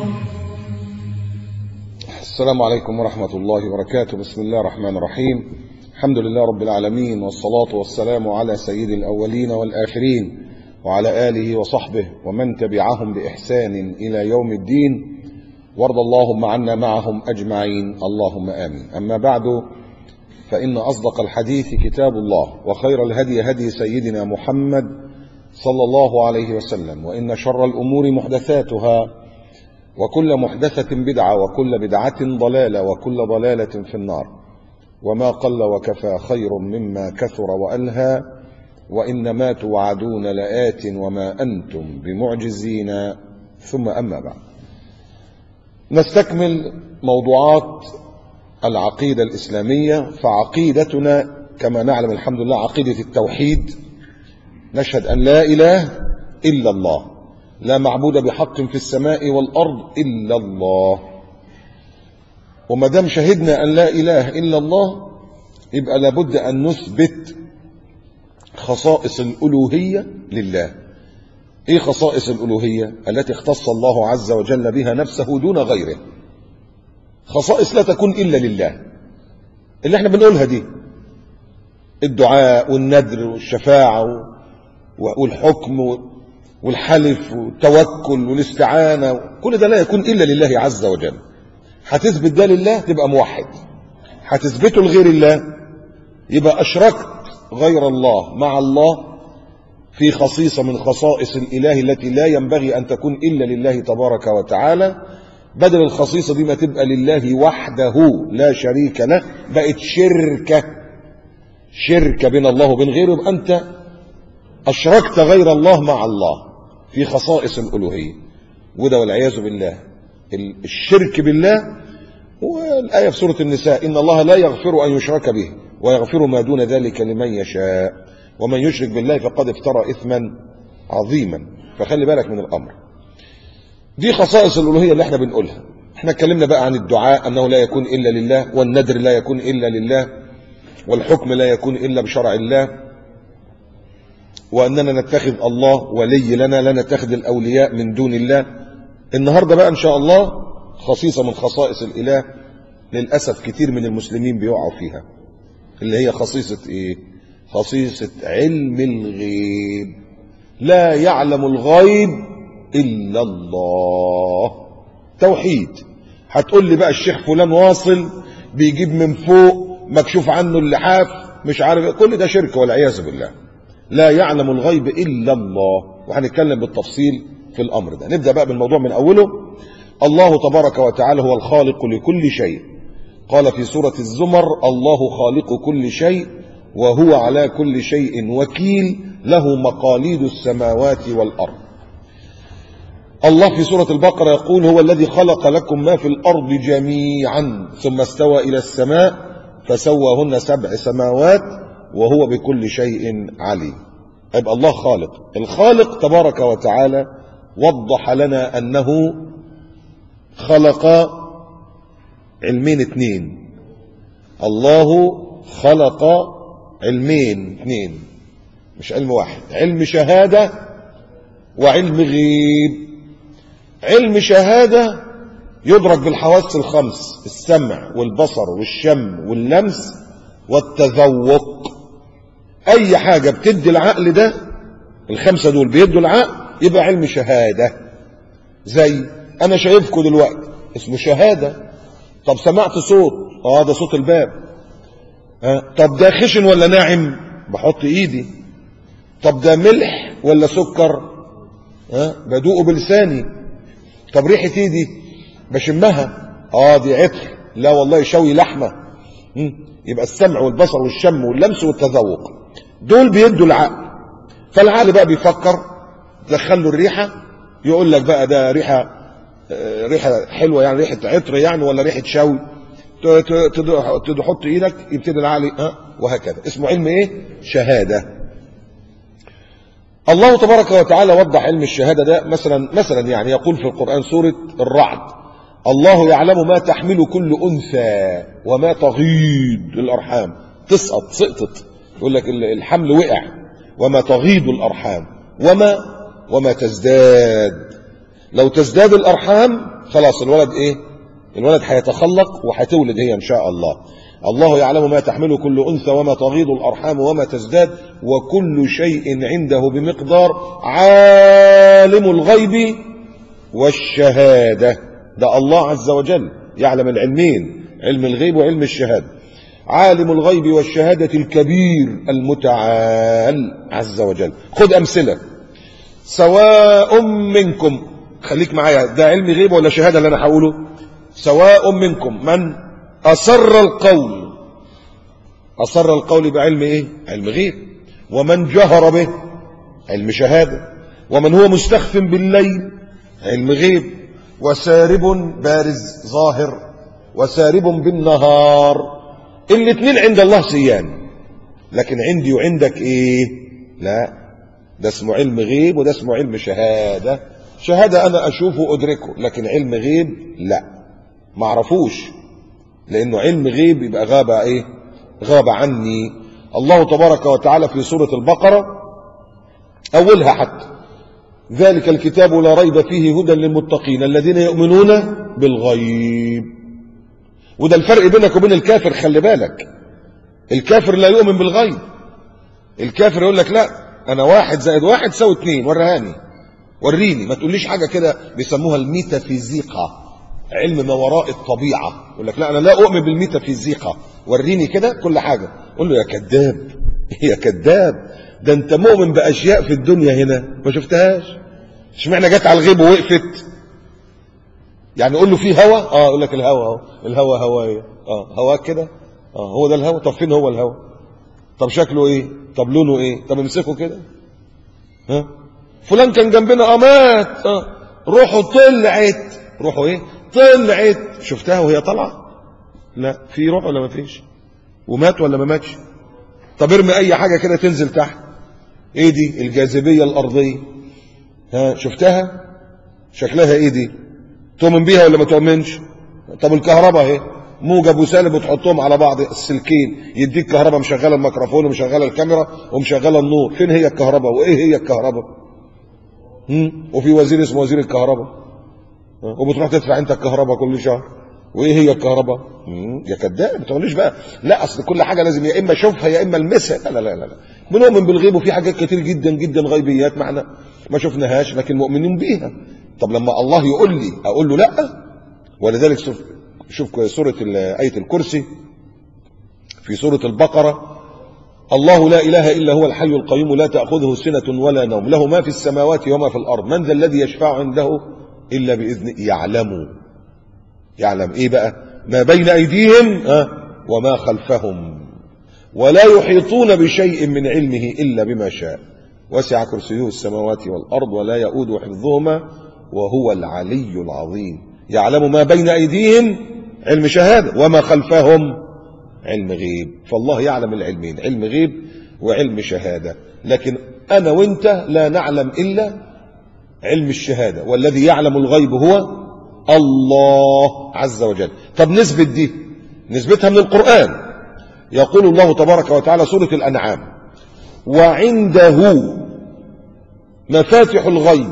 السلام عليكم ورحمة الله وبركاته بسم الله الرحمن الرحيم الحمد لله رب العالمين والصلاة والسلام على سيد الأولين والآخرين وعلى آله وصحبه ومن تبعهم بإحسان إلى يوم الدين وارض اللهم عنا معهم أجمعين اللهم آمين أما بعد فإن أصدق الحديث كتاب الله وخير الهدي هدي سيدنا محمد صلى الله عليه وسلم وإن شر الأمور محدثاتها وكل محدثة بدعة وكل بدعة ضلالة وكل ضلالة في النار وما قل وكفى خير مما كثر وألهى وإنما توعدون لآت وما أنتم بمعجزين ثم أما بعد نستكمل موضوعات العقيدة الإسلامية فعقيدتنا كما نعلم الحمد لله عقيدة التوحيد نشهد أن لا إله إلا الله لا معبود بحق في السماء والأرض إلا الله وما دام شهدنا أن لا إله إلا الله يبقى لابد أن نثبت خصائص الألوهية لله إيه خصائص الألوهية التي اختص الله عز وجل بها نفسه دون غيره خصائص لا تكون إلا لله اللي احنا بنقولها دي الدعاء والندر والشفاعة والحكم والحلف والتوكل والاستعانة كل ده لا يكون إلا لله عز وجل هتثبت ده لله تبقى موحد هتثبته لغير الله يبقى أشركت غير الله مع الله في خصيصة من خصائص الإله التي لا ينبغي أن تكون إلا لله تبارك وتعالى بدل الخصيصة دي ما تبقى لله وحده لا شريك له بقت شركة شركة بين الله وبين غيره يبقى أنت أشركت غير الله مع الله في خصائص الألوهية وده والعياذ بالله الشرك بالله والآية في سورة النساء إن الله لا يغفر أن يشرك به ويغفر ما دون ذلك لمن يشاء ومن يشرك بالله فقد افترى إثما عظيما فخلي بالك من الأمر دي خصائص الألوهية اللي احنا بنقولها احنا اتكلمنا بقى عن الدعاء أنه لا يكون إلا لله والندر لا يكون إلا لله والحكم لا يكون إلا بشرع الله وأننا نتخذ الله ولي لنا لا نتخذ الأولياء من دون الله النهاردة بقى إن شاء الله خصيصة من خصائص الإله للأسف كتير من المسلمين بيقعوا فيها اللي هي خصيصة إيه خصيصة علم الغيب لا يعلم الغيب إلا الله توحيد هتقول لي بقى الشيخ فلان واصل بيجيب من فوق مكشوف عنه اللحاف مش عارف كل ده شرك والعياذ بالله لا يعلم الغيب إلا الله وهنتكلم بالتفصيل في الأمر ده نبدأ بقى بالموضوع من أوله الله تبارك وتعالى هو الخالق لكل شيء قال في سورة الزمر الله خالق كل شيء وهو على كل شيء وكيل له مقاليد السماوات والأرض الله في سورة البقرة يقول هو الذي خلق لكم ما في الأرض جميعا ثم استوى إلى السماء فسواهن سبع سماوات وهو بكل شيء عليم يبقى الله خالق الخالق تبارك وتعالى وضح لنا أنه خلق علمين اتنين الله خلق علمين اتنين مش علم واحد علم شهادة وعلم غيب علم شهادة يدرك بالحواس الخمس السمع والبصر والشم واللمس والتذوق اي حاجة بتدي العقل ده الخمسة دول بيدوا العقل يبقى علم شهادة زي انا شايفكم دلوقتي اسمه شهادة طب سمعت صوت اه ده صوت الباب آه. طب ده خشن ولا ناعم بحط ايدي طب ده ملح ولا سكر آه. بدوقه بلساني طب ريحة ايدي بشمها اه دي عطر لا والله شوي لحمة مم. يبقى السمع والبصر والشم واللمس والتذوق دول بيدوا العقل فالعقل بقى بيفكر تدخل له الريحة يقول لك بقى ده ريحة ريحة حلوة يعني ريحة عطر يعني ولا ريحة شوي تحط ايدك يبتدي العقل ها وهكذا اسمه علم ايه شهادة الله تبارك وتعالى وضح علم الشهادة ده مثلا مثلا يعني يقول في القرآن سورة الرعد الله يعلم ما تحمل كل أنثى وما تغيض الأرحام تسقط سقطت يقول لك الحمل وقع وما تغيض الأرحام وما وما تزداد لو تزداد الأرحام خلاص الولد ايه الولد هيتخلق وهتولد هي ان شاء الله الله يعلم ما تحمل كل انثى وما تغيض الارحام وما تزداد وكل شيء عنده بمقدار عالم الغيب والشهاده ده الله عز وجل يعلم العلمين علم الغيب وعلم الشهاده عالم الغيب والشهاده الكبير المتعال عز وجل خذ امثله سواء منكم خليك معايا ده علم غيب ولا شهاده اللي انا هقوله سواء منكم من أسر القول أسر القول بعلم إيه؟ علم غيب ومن جهر به علم شهادة ومن هو مستخف بالليل علم غيب وسارب بارز ظاهر وسارب بالنهار الاثنين عند الله سيان لكن عندي وعندك ايه لا ده اسمه علم غيب وده اسمه علم شهادة شهادة انا اشوفه وادركه لكن علم غيب لا ما اعرفوش لانه علم غيب يبقى غاب ايه غاب عني الله تبارك وتعالى في سورة البقرة اولها حتى ذلك الكتاب لا ريب فيه هدى للمتقين الذين يؤمنون بالغيب وده الفرق بينك وبين الكافر خلي بالك الكافر لا يؤمن بالغيب الكافر يقول لك لا انا واحد زائد واحد سوي اتنين ورهاني وريني ما تقوليش حاجة كده بيسموها الميتافيزيقا علم ما وراء الطبيعة يقول لك لا أنا لا أؤمن بالميتافيزيقا وريني كده كل حاجة قول له يا كذاب يا كذاب ده أنت مؤمن بأشياء في الدنيا هنا ما شفتهاش اشمعنى جت على الغيب ووقفت يعني قول له في هوا اه يقول لك الهوا اهو الهوا هوايه اه هواك كده اه هو ده الهوا طب فين هو الهوا طب شكله ايه طب لونه ايه طب امسكه كده ها فلان كان جنبنا اه مات اه روحه طلعت روحه ايه طلعت شفتها وهي طالعه لا في روح ولا ما فيش ومات ولا ما ماتش طب ارمي اي حاجه كده تنزل تحت ايه دي الجاذبيه الارضيه ها شفتها شكلها ايه دي تؤمن بيها ولا ما تؤمنش طب الكهرباء اهي موجب وسالب وتحطهم على بعض السلكين يديك كهرباء مشغله الميكروفون ومشغله الكاميرا ومشغله النور فين هي الكهرباء وايه هي الكهرباء هم؟ وفي وزير اسمه وزير الكهرباء وبتروح تدفع انت الكهرباء كل شهر وايه هي الكهرباء يا كذاب ما تقوليش بقى لا اصل كل حاجه لازم يا اما اشوفها يا اما المسها لا لا لا لا بنؤمن بالغيب وفي حاجات كتير جدا جدا غيبيات معنا ما شفناهاش لكن مؤمنين بيها طب لما الله يقول لي اقول له لا ولذلك شوف شوف سوره ايه الكرسي في سوره البقره الله لا اله الا هو الحي القيوم لا تاخذه سنه ولا نوم له ما في السماوات وما في الارض من ذا الذي يشفع عنده الا باذنه يعلم يعلم ايه بقى ما بين ايديهم ها وما خلفهم ولا يحيطون بشيء من علمه الا بما شاء وسع كرسيه السماوات والارض ولا يؤود حفظهما وهو العلي العظيم يعلم ما بين ايديهم علم شهاده وما خلفهم علم غيب فالله يعلم العلمين علم غيب وعلم شهاده لكن انا وانت لا نعلم الا علم الشهاده والذي يعلم الغيب هو الله عز وجل طب نثبت دي نثبتها من القرآن يقول الله تبارك وتعالى سورة الأنعام وعنده مفاتح الغيب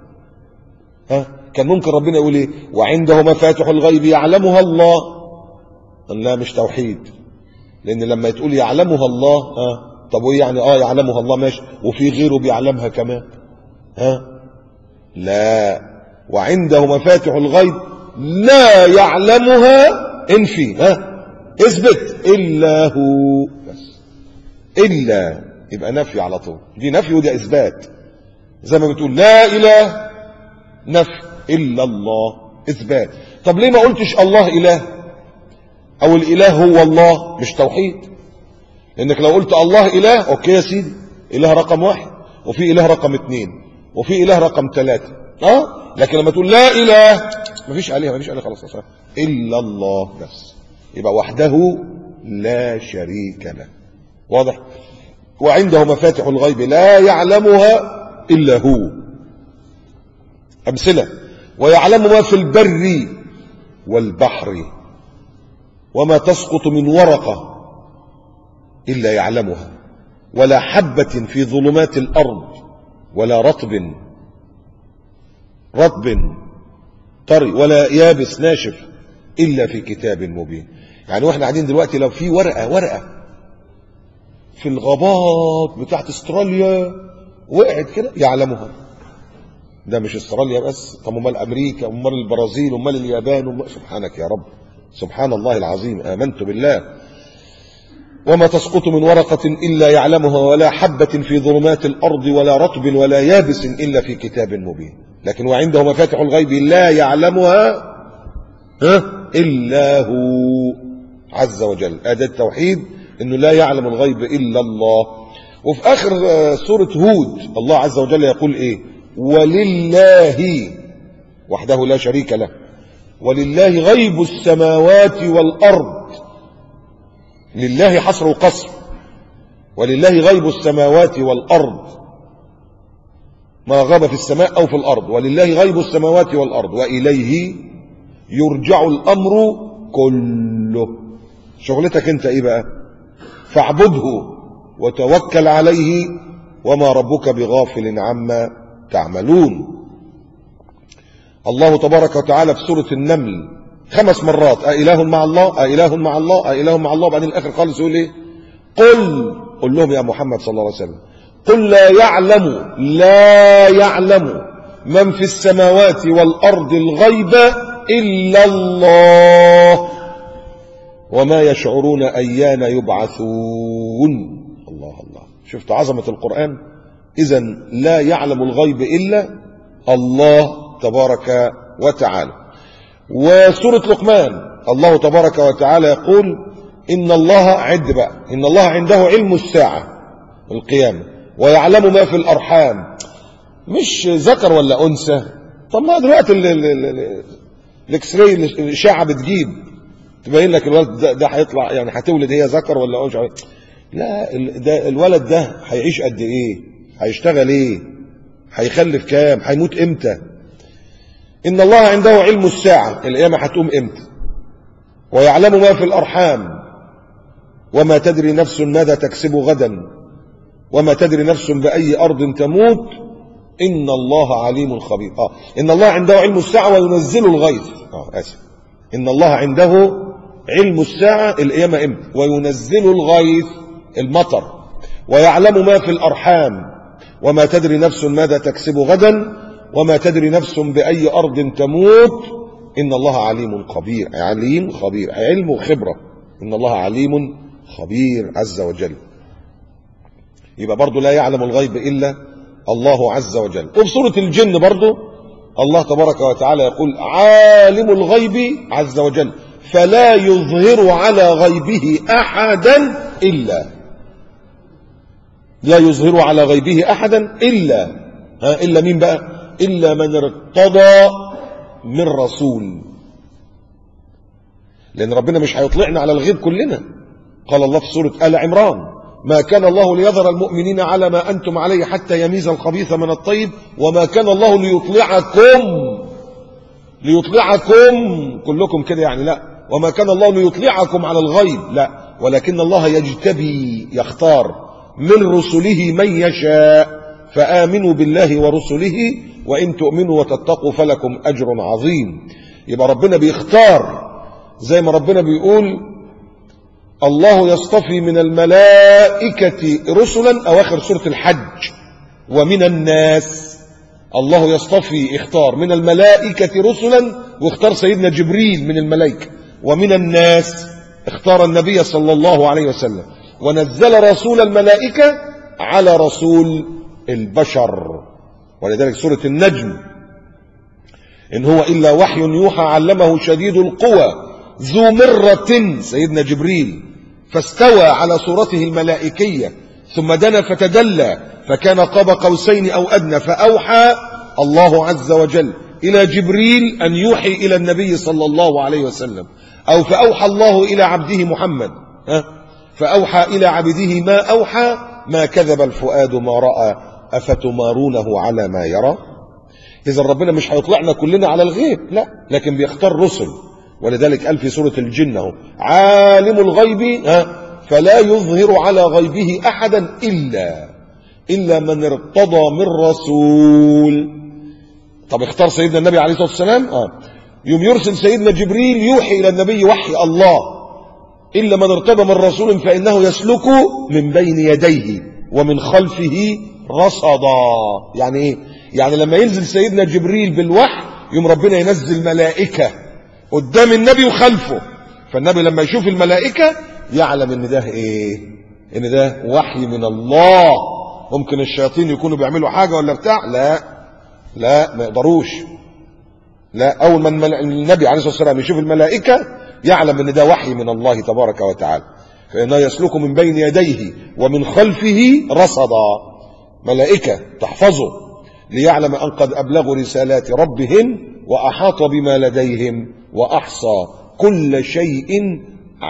ها كان ممكن ربنا يقول ايه وعنده مفاتح الغيب يعلمها الله لا مش توحيد لان لما تقول يعلمها الله ها طب وايه يعني اه يعلمها الله ماشي وفي غيره بيعلمها كمان ها لا وعنده مفاتح الغيب لا يعلمها انفي ها اثبت الا هو بس الا يبقى نفي على طول دي نفي ودي اثبات زي ما بتقول لا اله نفي الا الله اثبات طب ليه ما قلتش الله اله او الاله هو الله مش توحيد لانك لو قلت الله اله اوكي يا سيدي اله رقم واحد وفي اله رقم اثنين وفي اله رقم ثلاثة اه لكن لما تقول لا اله مفيش عليها مفيش عليها خلاص أصلا. الا الله بس يبقى وحده لا شريك له واضح وعنده مفاتح الغيب لا يعلمها الا هو امثله ويعلم ما في البر والبحر وما تسقط من ورقه الا يعلمها ولا حبه في ظلمات الارض ولا رطب رطب طري ولا يابس ناشف إلا في كتاب مبين يعني واحنا قاعدين دلوقتي لو في ورقة ورقة في الغابات بتاعت استراليا وقعت كده يعلمها ده مش استراليا بس طب امال امريكا امال البرازيل امال اليابان أمال سبحانك يا رب سبحان الله العظيم امنت بالله وما تسقط من ورقة إلا يعلمها ولا حبة في ظلمات الأرض ولا رطب ولا يابس إلا في كتاب مبين لكن وعنده مفاتح الغيب لا يعلمها ها إلا هو عز وجل هذا التوحيد أنه لا يعلم الغيب إلا الله وفي آخر سورة هود الله عز وجل يقول إيه ولله وحده لا شريك له ولله غيب السماوات والأرض لله حصر وقصر ولله غيب السماوات والأرض ما غاب في السماء أو في الأرض ولله غيب السماوات والأرض وإليه يرجع الأمر كله شغلتك انت ايه بقى فاعبده وتوكل عليه وما ربك بغافل عما تعملون الله تبارك وتعالى في سورة النمل خمس مرات أإله مع الله أإله مع الله أإله مع الله بعدين الآخر خالص يقول إيه قل قل لهم يا محمد صلى الله عليه وسلم قل لا يعلم لا يعلم من في السماوات والأرض الغيب إلا الله وما يشعرون أيان يبعثون الله الله شفت عظمة القرآن إذا لا يعلم الغيب إلا الله تبارك وتعالى وسورة لقمان الله تبارك وتعالى يقول إن الله عد بقى إن الله عنده علم الساعة القيامة ويعلم ما في الأرحام مش ذكر ولا أنثى طب ما دلوقتي الاكس راي الاشعه بتجيب تبين لك الولد ده, ده هيطلع يعني هتولد هي ذكر ولا انثى لا ده الولد ده هيعيش قد ايه هيشتغل ايه هيخلف كام هيموت امتى ان الله عنده علم الساعه القيامه هتقوم امتى ويعلم ما في الارحام وما تدري نفس ماذا تكسب غدا وما تدري نفس باي ارض تموت إن الله عليم خبير آه. إن الله عنده علم الساعة وينزل الغيث آه آسف إن الله عنده علم الساعة القيامة إمتى وينزل الغيث المطر ويعلم ما في الأرحام وما تدري نفس ماذا تكسب غدا وما تدري نفس بأي أرض تموت إن الله عليم خبير عليم خبير علم وخبرة إن الله عليم خبير عز وجل يبقى برضه لا يعلم الغيب إلا الله عز وجل وفي سورة الجن برضه الله تبارك وتعالى يقول عالم الغيب عز وجل فلا يظهر على غيبه أحدا إلا لا يظهر على غيبه أحدا إلا ها إلا مين بقى إلا من ارتضى من رسول لأن ربنا مش هيطلعنا على الغيب كلنا قال الله في سورة آل عمران ما كان الله ليذر المؤمنين على ما أنتم عليه حتى يميز الخبيث من الطيب وما كان الله ليطلعكم ليطلعكم كلكم كده يعني لا وما كان الله ليطلعكم على الغيب لا ولكن الله يجتبي يختار من رسله من يشاء فآمنوا بالله ورسله وإن تؤمنوا وتتقوا فلكم أجر عظيم يبقى ربنا بيختار زي ما ربنا بيقول الله يصطفي من الملائكة رسلا أواخر سورة الحج ومن الناس الله يصطفي اختار من الملائكة رسلا واختار سيدنا جبريل من الملائكة ومن الناس اختار النبي صلى الله عليه وسلم ونزل رسول الملائكة على رسول البشر ولذلك سورة النجم إن هو إلا وحي يوحى علمه شديد القوى ذو مرة سيدنا جبريل فاستوى على صورته الملائكية ثم دنا فتدلى فكان قاب قوسين أو أدنى فأوحى الله عز وجل إلى جبريل أن يوحي إلى النبي صلى الله عليه وسلم أو فأوحى الله إلى عبده محمد ها فأوحى إلى عبده ما أوحى ما كذب الفؤاد ما رأى أفتمارونه على ما يرى إذا ربنا مش هيطلعنا كلنا على الغيب لا لكن بيختار رسل ولذلك قال في سورة الجن اهو عالم الغيب ها فلا يظهر على غيبه أحدا إلا إلا من ارتضى من رسول طب اختار سيدنا النبي عليه الصلاة والسلام آه. يوم يرسل سيدنا جبريل يوحي إلى النبي وحي الله إلا من ارتضى من رسول فإنه يسلك من بين يديه ومن خلفه رصدا يعني إيه؟ يعني لما ينزل سيدنا جبريل بالوحي يوم ربنا ينزل ملائكة قدام النبي وخلفه فالنبي لما يشوف الملائكة يعلم ان ده ايه ان ده وحي من الله ممكن الشياطين يكونوا بيعملوا حاجة ولا بتاع لا لا ما يقدروش لا اول ما المل- النبي عليه الصلاة والسلام يشوف الملائكة يعلم ان ده وحي من الله تبارك وتعالى فإنه يسلك من بين يديه ومن خلفه رصدا ملائكة تحفظه ليعلم أن قد أبلغوا رسالات ربهم وأحاط بما لديهم وأحصى كل شيء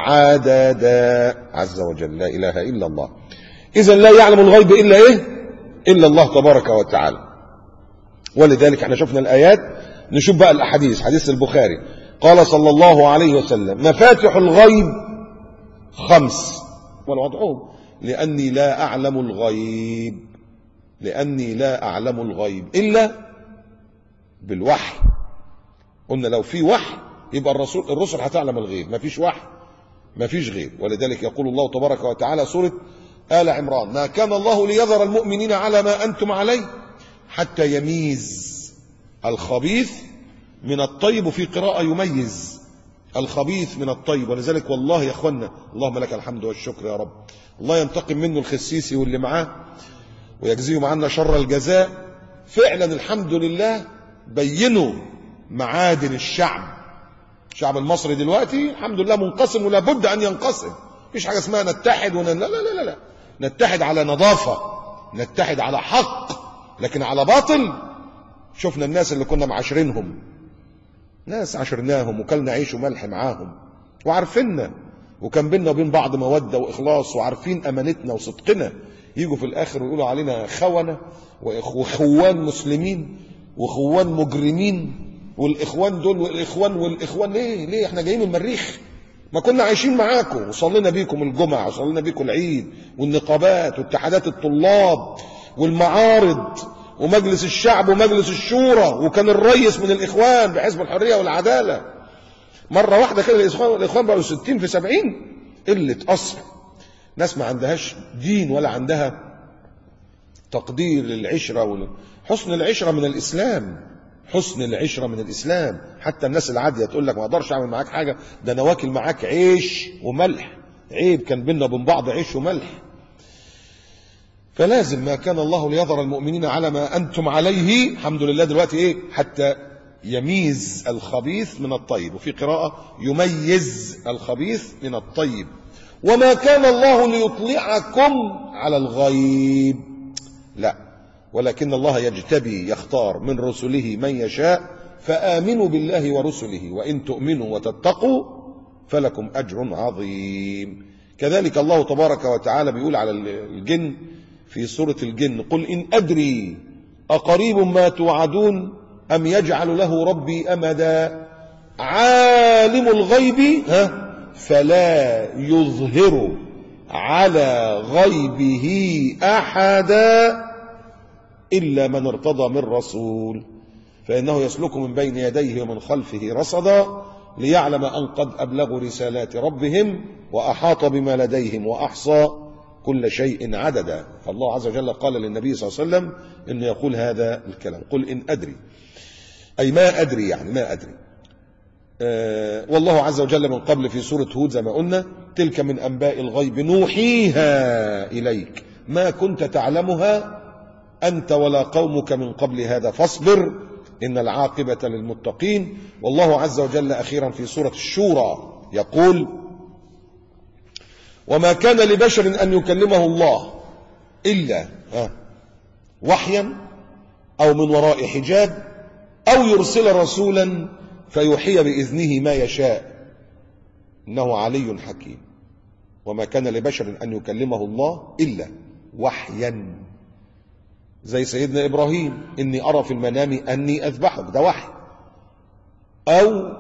عددا عز وجل لا إله إلا الله إذا لا يعلم الغيب إلا إيه إلا الله تبارك وتعالى ولذلك احنا شفنا الآيات نشوف بقى الأحاديث حديث البخاري قال صلى الله عليه وسلم مفاتح الغيب خمس والوضعهم لأني لا أعلم الغيب لأني لا أعلم الغيب إلا بالوحي قلنا لو في وحي يبقى الرسول الرسل هتعلم الغيب ما فيش وحي ما فيش غيب ولذلك يقول الله تبارك وتعالى سورة آل عمران ما كان الله ليذر المؤمنين على ما أنتم عليه حتى يميز الخبيث من الطيب وفي قراءة يميز الخبيث من الطيب ولذلك والله يا اخوانا اللهم لك الحمد والشكر يا رب الله ينتقم منه الخسيسي واللي معاه ويجزيهم عنا شر الجزاء فعلا الحمد لله بينوا معادن الشعب الشعب المصري دلوقتي الحمد لله منقسم ولا بد ان ينقسم مفيش حاجه اسمها نتحد ون... لا لا لا لا لا نتحد على نظافه نتحد على حق لكن على باطل شفنا الناس اللي كنا معاشرينهم ناس عاشرناهم وكلنا عيش وملح معاهم وعارفيننا وكان بينا وبين بعض مودة وإخلاص وعارفين أمانتنا وصدقنا يجوا في الآخر ويقولوا علينا خونة وإخ- وخوان مسلمين وخوان مجرمين والإخوان دول والإخوان والإخوان ليه ليه احنا جايين من المريخ ما كنا عايشين معاكم وصلينا بيكم الجمعة وصلينا بيكم العيد والنقابات واتحادات الطلاب والمعارض ومجلس الشعب ومجلس الشورى وكان الرئيس من الإخوان بحزب الحرية والعدالة مرة واحدة كده الإخوان, الإخوان بقوا 60 في 70 قلة أصل ناس ما عندهاش دين ولا عندها تقدير للعشرة وال... حسن العشرة من الإسلام حسن العشرة من الإسلام حتى الناس العادية تقول لك ما أقدرش أعمل معاك حاجة ده أنا واكل معاك عيش وملح عيب كان بينا وبين بعض عيش وملح فلازم ما كان الله ليظهر المؤمنين على ما أنتم عليه الحمد لله دلوقتي إيه حتى يميز الخبيث من الطيب وفي قراءة يميز الخبيث من الطيب وما كان الله ليطلعكم على الغيب لا ولكن الله يجتبي يختار من رسله من يشاء فآمنوا بالله ورسله وإن تؤمنوا وتتقوا فلكم أجر عظيم كذلك الله تبارك وتعالى بيقول على الجن في سورة الجن قل إن أدري أقريب ما توعدون أم يجعل له ربي أمدا عالم الغيب ها فلا يظهر على غيبه أحدا إلا من ارتضى من رسول فإنه يسلك من بين يديه ومن خلفه رصدا ليعلم أن قد أبلغوا رسالات ربهم وأحاط بما لديهم وأحصى كل شيء عددا فالله عز وجل قال للنبي صلى الله عليه وسلم إنه يقول هذا الكلام قل إن أدري أي ما أدري يعني ما أدري آه والله عز وجل من قبل في سورة هود زي ما قلنا تلك من أنباء الغيب نوحيها إليك ما كنت تعلمها أنت ولا قومك من قبل هذا فاصبر إن العاقبة للمتقين والله عز وجل أخيرا في سورة الشورى يقول وما كان لبشر أن يكلمه الله إلا وحيا أو من وراء حجاب أو يرسل رسولا فيوحي بإذنه ما يشاء إنه علي حكيم وما كان لبشر أن يكلمه الله إلا وحيا زي سيدنا إبراهيم إني أرى في المنام أني أذبحك ده وحي أو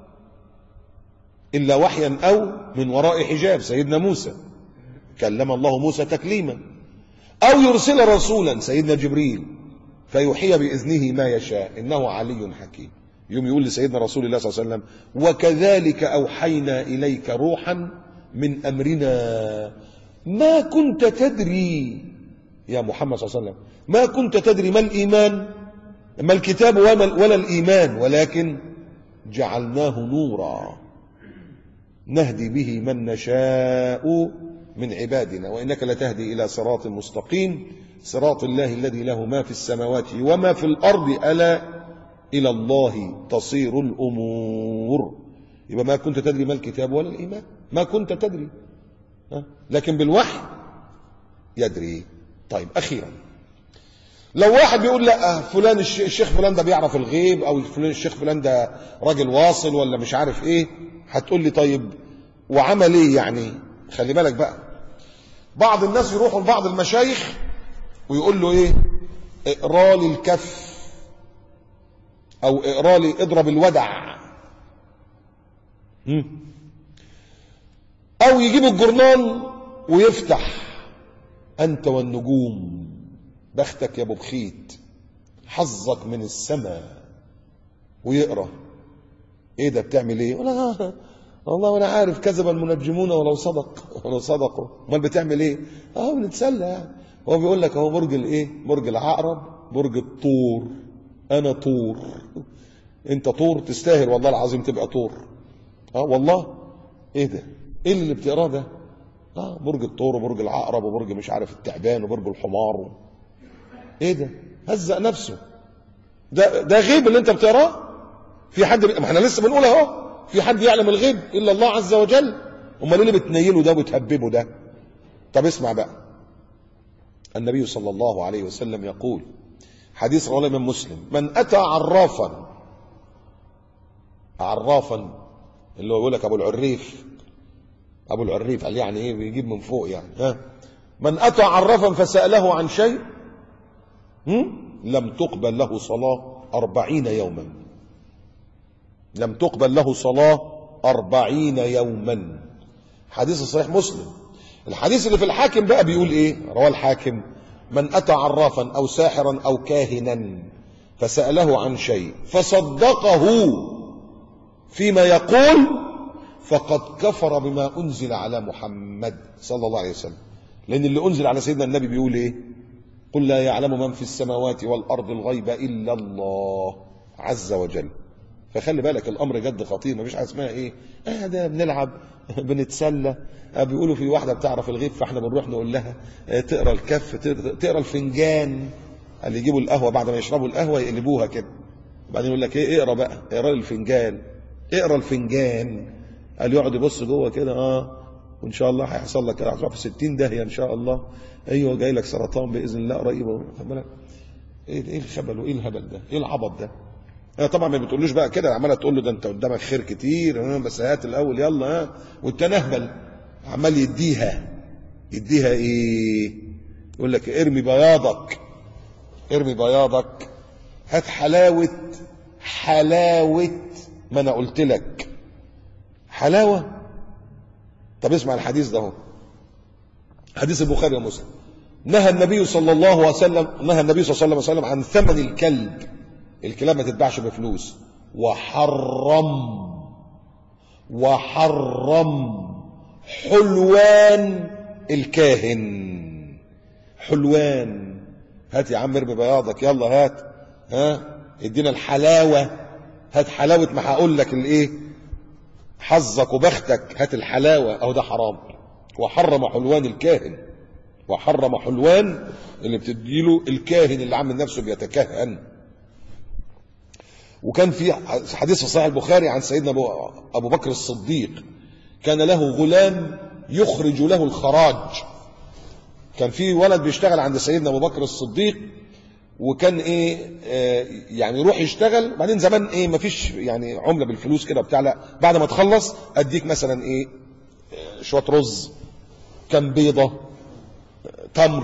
إلا وحيا أو من وراء حجاب سيدنا موسى كلم الله موسى تكليما أو يرسل رسولا سيدنا جبريل فيوحي بإذنه ما يشاء إنه علي حكيم يوم يقول لسيدنا رسول الله صلى الله عليه وسلم وكذلك أوحينا إليك روحا من أمرنا ما كنت تدري يا محمد صلى الله عليه وسلم ما كنت تدري ما الإيمان ما الكتاب وما ولا الإيمان ولكن جعلناه نورا نهدي به من نشاء من عبادنا وإنك لتهدي إلى صراط مستقيم صراط الله الذي له ما في السماوات وما في الأرض ألا إلى الله تصير الأمور يبقى ما كنت تدري ما الكتاب ولا الإيمان ما كنت تدري ها؟ لكن بالوحي يدري طيب أخيرا لو واحد بيقول لا فلان الش- الشيخ فلان ده بيعرف الغيب او فلان الشيخ فلان ده راجل واصل ولا مش عارف ايه هتقول لي طيب وعمل ايه يعني خلي بالك بقى بعض الناس يروحوا لبعض المشايخ ويقول له ايه اقرا لي الكف او اقرا لي اضرب الودع هم؟ او يجيب الجورنال ويفتح انت والنجوم بختك يا ابو بخيت حظك من السماء ويقرا ايه ده بتعمل ايه ولا والله وانا عارف كذب المنجمون ولو صدق ولو صدقوا امال بتعمل ايه اه بنتسلى يعني هو بيقول لك اهو برج الايه برج العقرب برج الطور انا طور انت طور تستاهل والله العظيم تبقى طور اه والله ايه ده ايه اللي بتقراه ده اه برج الطور وبرج العقرب وبرج مش عارف التعبان وبرج الحمار و... ايه ده هزق نفسه ده ده غيب اللي انت بتقراه في حد ما احنا لسه بنقول اهو في حد يعلم الغيب الا الله عز وجل امال ايه اللي بتنيله ده وتهببه ده طب اسمع بقى النبي صلى الله عليه وسلم يقول حديث رواه الامام مسلم من اتى عرافا عرافا اللي هو يقول لك ابو العريف ابو العريف قال يعني ايه بيجيب من فوق يعني ها من اتى عرافا فساله عن شيء هم؟ لم تقبل له صلاة أربعين يوما لم تقبل له صلاة أربعين يوما حديث صحيح مسلم الحديث اللي في الحاكم بقى بيقول ايه رواه الحاكم من أتى عرافا أو ساحرا أو كاهنا فسأله عن شيء فصدقه فيما يقول فقد كفر بما أنزل على محمد صلى الله عليه وسلم لأن اللي أنزل على سيدنا النبي بيقول ايه قل لا يعلم من في السماوات والأرض الغيب إلا الله عز وجل فخلي بالك الأمر جد خطير مفيش حاجة اسمها إيه آه ده بنلعب بنتسلى آه بيقولوا في واحدة بتعرف الغيب فاحنا بنروح نقول لها آه تقرا الكف تقرا تقرا الفنجان اللي يجيبوا القهوة بعد ما يشربوا القهوة يقلبوها كده بعدين يقول لك ايه اقرا بقى اقرا لي الفنجان اقرا الفنجان قال يقعد يبص جوه كده اه وان شاء الله هيحصل لك كده هتروح في 60 داهيه ان شاء الله ايوه جاي لك سرطان باذن الله قريب خد بالك ايه ايه الخبل وايه الهبل ده ايه العبط ده انا طبعا ما بتقولوش بقى كده عماله تقول له ده انت قدامك خير كتير بس هات الاول يلا ها والتاني اهبل عمال يديها يديها ايه يقول لك ارمي بياضك ارمي بياضك هات حلاوه حلاوه ما انا قلت لك حلاوه طب اسمع الحديث ده اهو حديث البخاري ومسلم نهى النبي صلى الله عليه وسلم نهى النبي صلى الله عليه وسلم عن ثمن الكلب الكلاب ما تتباعش بفلوس وحرم وحرم حلوان الكاهن حلوان هات يا عم ارمي بياضك يلا هات ها ادينا الحلاوه هات حلاوه ما هقول لك الايه حظك وبختك هات الحلاوه او ده حرام وحرم حلوان الكاهن وحرم حلوان اللي بتديله الكاهن اللي عامل نفسه بيتكهن وكان في حديث في صحيح البخاري عن سيدنا ابو ابو بكر الصديق كان له غلام يخرج له الخراج كان في ولد بيشتغل عند سيدنا ابو بكر الصديق وكان ايه آه يعني يروح يشتغل بعدين زمان ايه مفيش يعني عمله بالفلوس كده بتاع لا بعد ما تخلص اديك مثلا ايه آه شويه رز كام بيضه تمر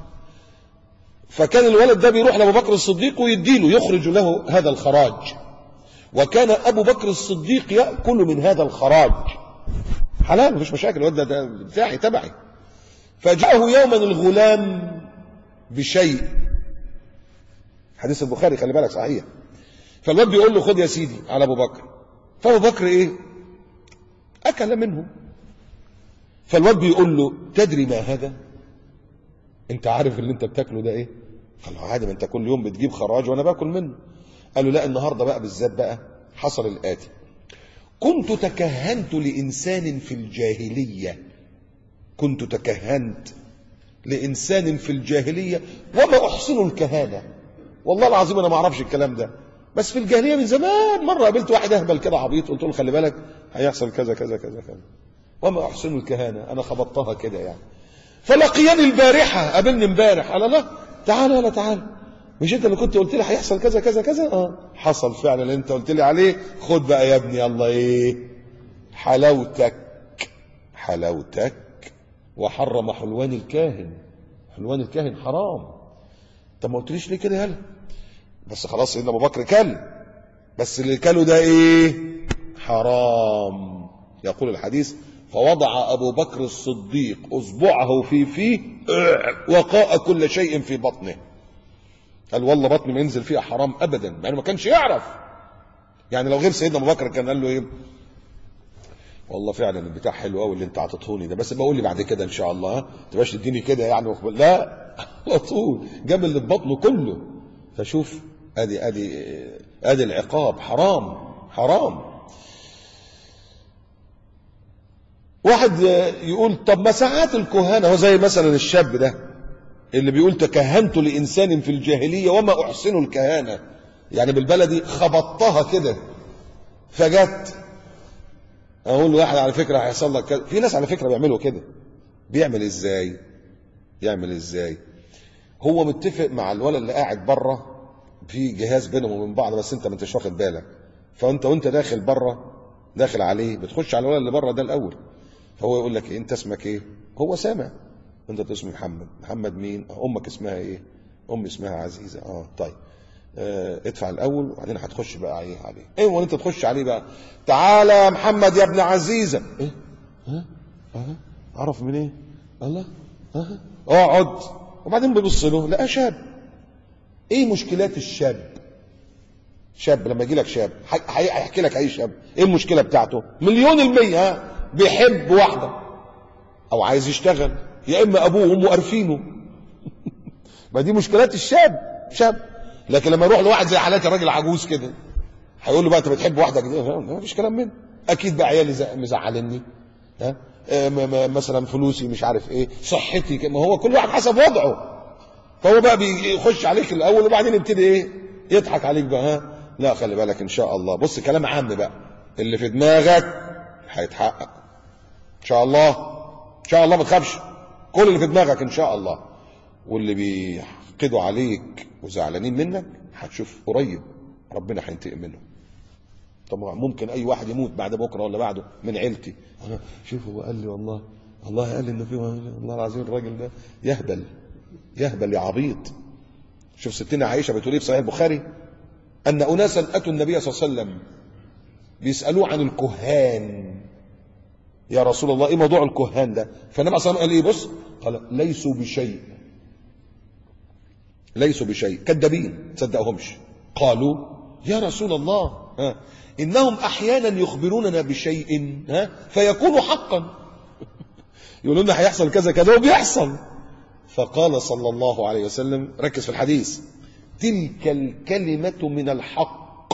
فكان الولد ده بيروح لابو بكر الصديق ويديله يخرج له هذا الخراج وكان ابو بكر الصديق ياكل من هذا الخراج حلال مفيش مشاكل الولد ده, ده بتاعي تبعي فجاءه يوما الغلام بشيء حديث البخاري خلي بالك صحيح فالواد بيقول له خد يا سيدي على ابو بكر فابو بكر ايه اكل منه فالواد بيقول له تدري ما هذا انت عارف اللي انت بتاكله ده ايه قال له عادي ما انت كل يوم بتجيب خراج وانا باكل منه قال له لا النهارده بقى بالذات بقى حصل الاتي كنت تكهنت لانسان في الجاهليه كنت تكهنت لانسان في الجاهليه وما احسن الكهانه والله العظيم انا ما اعرفش الكلام ده بس في الجاهليه من زمان مره قابلت واحد اهبل كده عبيط قلت له خلي بالك هيحصل كذا كذا كذا كذا وما احسن الكهانه انا خبطتها كده يعني فلقياني البارحه قابلني امبارح قال لا تعالى لا تعالى مش انت اللي كنت قلت لي هيحصل كذا كذا كذا اه حصل فعلا اللي انت قلت لي عليه خد بقى يا ابني يلا ايه حلاوتك حلاوتك وحرم حلوان الكاهن حلوان الكاهن حرام انت ما قلتليش ليه كده يالا بس خلاص سيدنا ابو بكر كل بس اللي كله ده ايه حرام يقول الحديث فوضع ابو بكر الصديق اصبعه في فيه وقاء كل شيء في بطنه قال والله بطني ما ينزل فيها حرام ابدا مع انه ما كانش يعرف يعني لو غير سيدنا ابو بكر كان قال له ايه والله فعلا البتاع حلو قوي اللي انت عطيتهوني ده بس بقول لي بعد كده ان شاء الله ها تبقاش تديني كده يعني وخبل. لا على طول جاب اللي في بطنه كله فشوف ادي ادي ادي العقاب حرام حرام واحد يقول طب ما ساعات الكهانه هو زي مثلا الشاب ده اللي بيقول تكهنت لانسان في الجاهليه وما احسن الكهانه يعني بالبلدي خبطتها كده فجت اقول له واحد على فكره هيحصل لك كذا في ناس على فكره بيعملوا كده بيعمل ازاي يعمل ازاي هو متفق مع الولد اللي قاعد بره في جهاز بينهم وبين بعض بس انت ما انتش واخد بالك فانت وانت داخل بره داخل عليه بتخش على الولد اللي بره ده الاول فهو يقول لك إيه انت اسمك ايه هو سامع انت بتسمي محمد محمد مين امك اسمها ايه امي اسمها عزيزه اه طيب اه ادفع الاول وبعدين هتخش بقى عليه عليه ايه وانت تخش عليه بقى تعالى يا محمد يا ابن عزيزه ايه ها ها عرف من ايه الله ها اقعد وبعدين بيبص له لقى شاب ايه مشكلات الشاب شاب لما يجي لك شاب هيحكي لك اي شاب ايه المشكله بتاعته مليون المية ها بيحب واحده او عايز يشتغل يا اما ابوه وامه قارفينه ما دي مشكلات الشاب شاب لكن لما يروح لواحد زي حالاتي راجل عجوز كده هيقول له بقى انت بتحب واحده كده ما فيش كلام منه اكيد بقى عيالي مزعلني ها مثلا فلوسي مش عارف ايه صحتي ما هو كل واحد حسب وضعه فهو بقى بيخش عليك الاول وبعدين يبتدي ايه يضحك عليك بقى ها لا خلي بالك ان شاء الله بص كلام عام بقى اللي في دماغك هيتحقق ان شاء الله ان شاء الله ما تخافش كل اللي في دماغك ان شاء الله واللي بيحقدوا عليك وزعلانين منك هتشوف قريب ربنا هينتقم منهم طبعا ممكن اي واحد يموت بعد بكره ولا بعده من عيلتي انا شوف هو قال لي والله الله قال لي ان في والله العظيم الراجل ده يهبل يهبل يا عبيط شوف ستنا عائشه بتقول ايه في صحيح البخاري ان اناسا اتوا النبي صلى الله عليه وسلم بيسالوه عن الكهان يا رسول الله ايه موضوع الكهان ده فالنبي صلى الله عليه وسلم قال ايه بص قال ليسوا بشيء ليسوا بشيء كذابين تصدقهمش قالوا يا رسول الله ها انهم احيانا يخبروننا بشيء ها فيكون حقا يقولوا لنا هيحصل كذا كذا وبيحصل فقال صلى الله عليه وسلم ركز في الحديث تلك الكلمة من الحق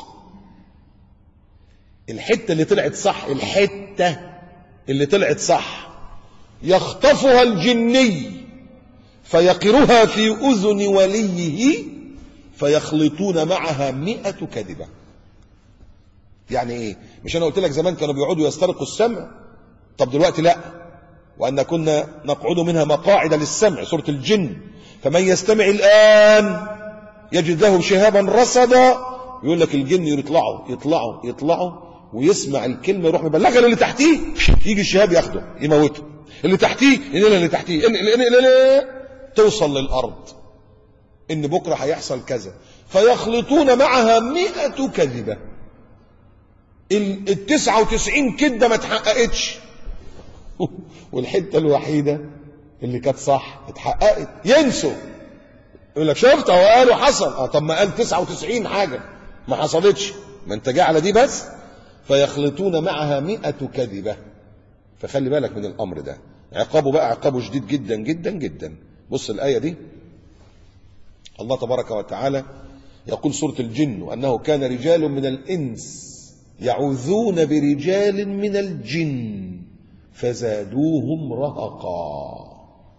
الحتة اللي طلعت صح الحتة اللي طلعت صح يخطفها الجني فيقرها في أذن وليه فيخلطون معها مئة كذبة يعني ايه مش انا قلت لك زمان كانوا بيقعدوا يسترقوا السمع طب دلوقتي لا وأن كنا نقعد منها مقاعد للسمع سورة الجن فمن يستمع الآن يجد له شهابا رصدا يقول لك الجن يطلعوا يطلعوا يطلعوا ويسمع الكلمة يروح مبلغها للي تحتيه يجي الشهاب ياخده يموته اللي تحتيه ينقلها اللي تحتيه توصل للأرض إن بكرة هيحصل كذا فيخلطون معها مئة كذبة التسعة وتسعين كده ما تحققتش والحته الوحيده اللي كانت صح اتحققت ينسوا يقول لك شفت هو قال وحصل اه طب ما قال 99 حاجه ما حصلتش ما انت جاي على دي بس فيخلطون معها مئة كذبة فخلي بالك من الأمر ده عقابه بقى عقابه شديد جدا جدا جدا بص الآية دي الله تبارك وتعالى يقول سورة الجن وأنه كان رجال من الإنس يعوذون برجال من الجن فزادوهم رهقا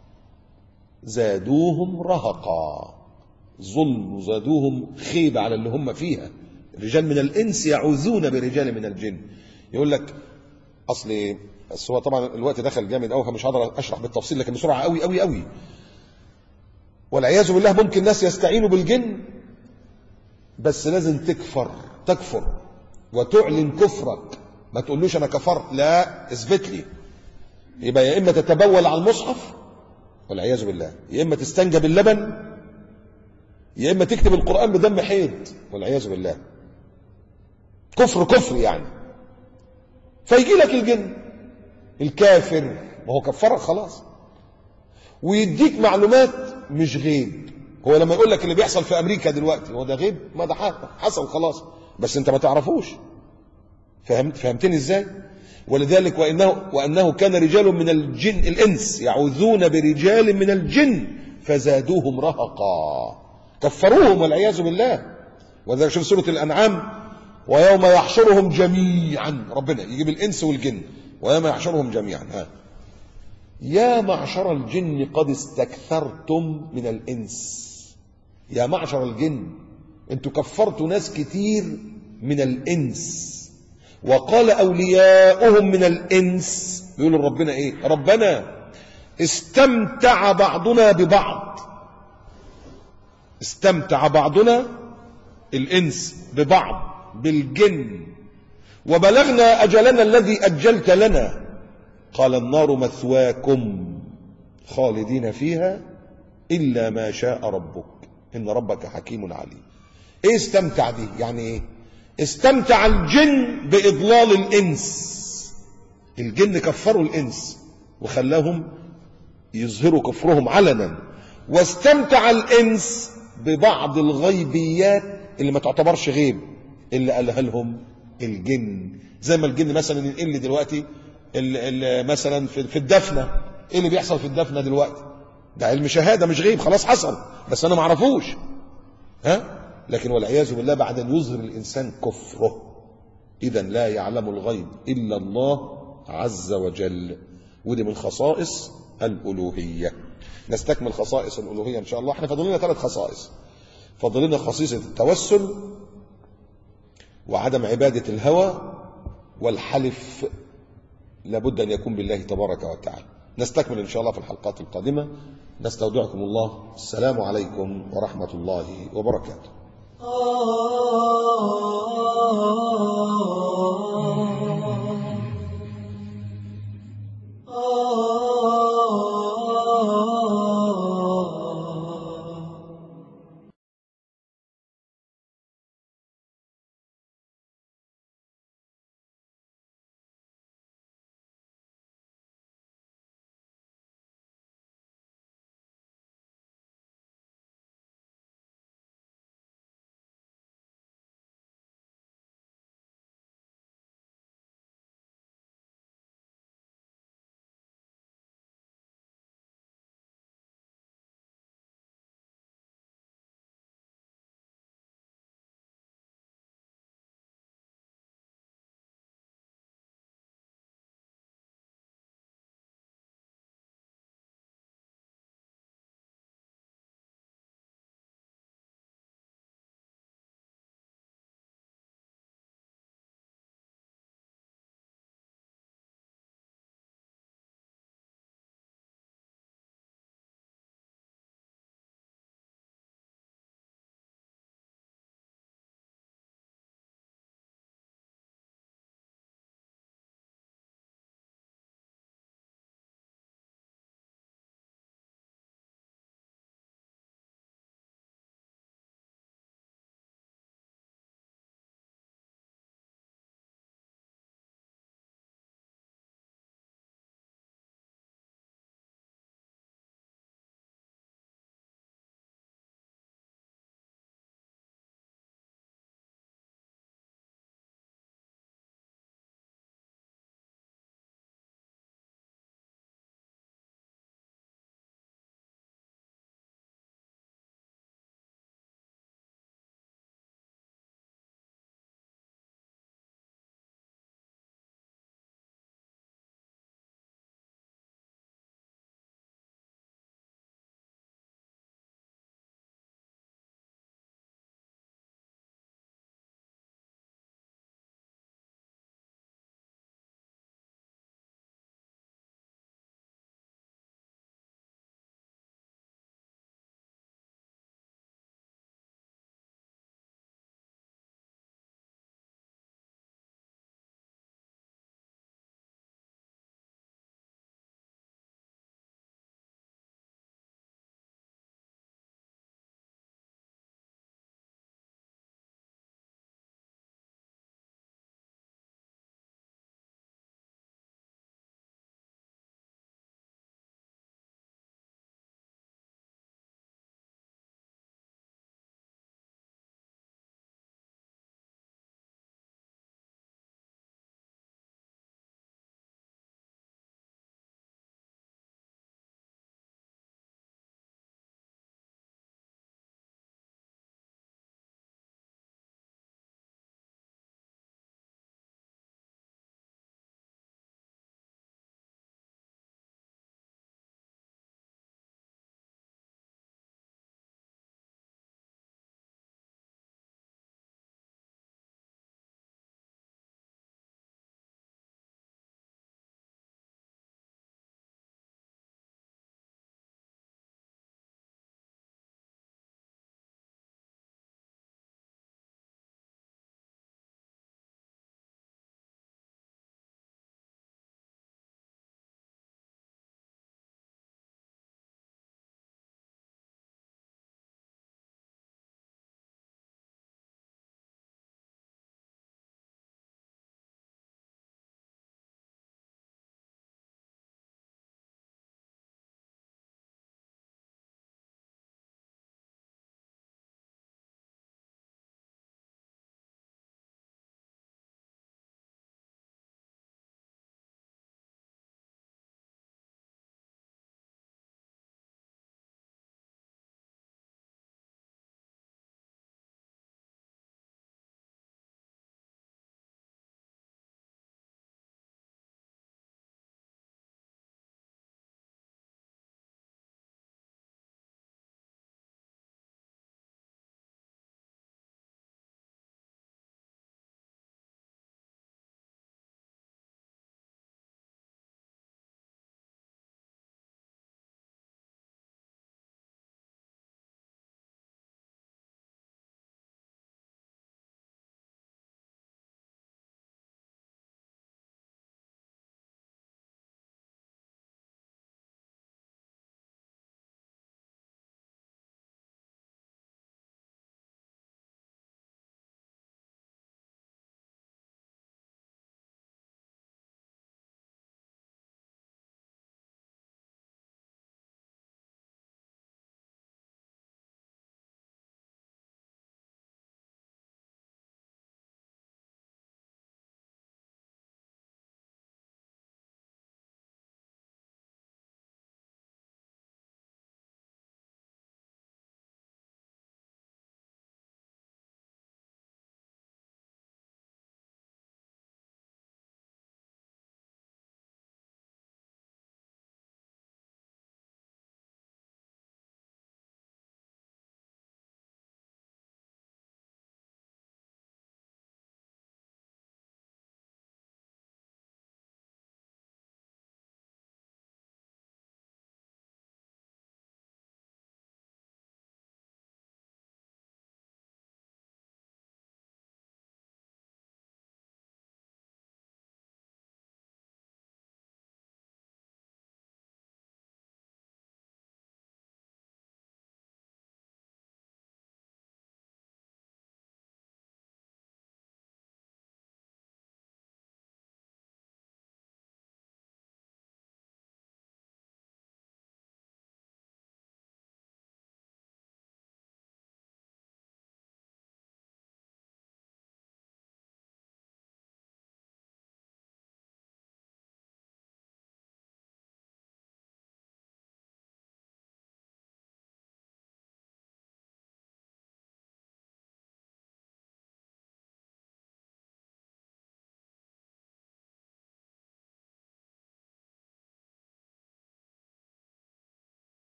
زادوهم رهقا ظلم وزادوهم خيبة على اللي هم فيها رجال من الإنس يعوذون برجال من الجن يقول لك أصل بس هو طبعا الوقت دخل جامد قوي فمش هقدر اشرح بالتفصيل لكن بسرعه قوي قوي قوي والعياذ بالله ممكن ناس يستعينوا بالجن بس لازم تكفر تكفر وتعلن كفرك ما تقولوش انا كفرت لا اثبت لي يبقى يا اما تتبول على المصحف والعياذ بالله يا اما تستنجى باللبن يا اما تكتب القران بدم حيض والعياذ بالله كفر كفر يعني فيجي لك الجن الكافر ما هو كفرك خلاص ويديك معلومات مش غيب هو لما يقول لك اللي بيحصل في امريكا دلوقتي هو ده غيب ما ده حصل خلاص بس انت ما تعرفوش فهمت فهمتني ازاي ولذلك وانه وانه كان رجال من الجن الانس يعوذون برجال من الجن فزادوهم رهقا كفروهم والعياذ بالله ولذلك شوف سوره الانعام ويوم يحشرهم جميعا ربنا يجيب الانس والجن ويوم يحشرهم جميعا ها يا معشر الجن قد استكثرتم من الانس يا معشر الجن انتوا كفرتوا ناس كتير من الانس وقال اولياؤهم من الانس بيقولوا ربنا ايه ربنا استمتع بعضنا ببعض استمتع بعضنا الانس ببعض بالجن وبلغنا اجلنا الذي اجلت لنا قال النار مثواكم خالدين فيها الا ما شاء ربك ان ربك حكيم عليم ايه استمتع دي يعني ايه استمتع الجن باضلال الانس الجن كفروا الانس وخلاهم يظهروا كفرهم علنا واستمتع الانس ببعض الغيبيات اللي ما تعتبرش غيب اللي قالها لهم الجن زي ما الجن مثلا ينقل لي دلوقتي ال ال مثلا في, في الدفنه ايه اللي بيحصل في الدفنه دلوقتي ده علم شهاده مش غيب خلاص حصل بس انا ما اعرفوش ها لكن والعياذ بالله بعد ان يظهر الانسان كفره اذا لا يعلم الغيب الا الله عز وجل ودي من خصائص الالوهيه نستكمل خصائص الالوهيه ان شاء الله احنا فاضل لنا ثلاث خصائص فاضل لنا خصيصه التوسل وعدم عباده الهوى والحلف لابد ان يكون بالله تبارك وتعالى نستكمل ان شاء الله في الحلقات القادمه نستودعكم الله السلام عليكم ورحمه الله وبركاته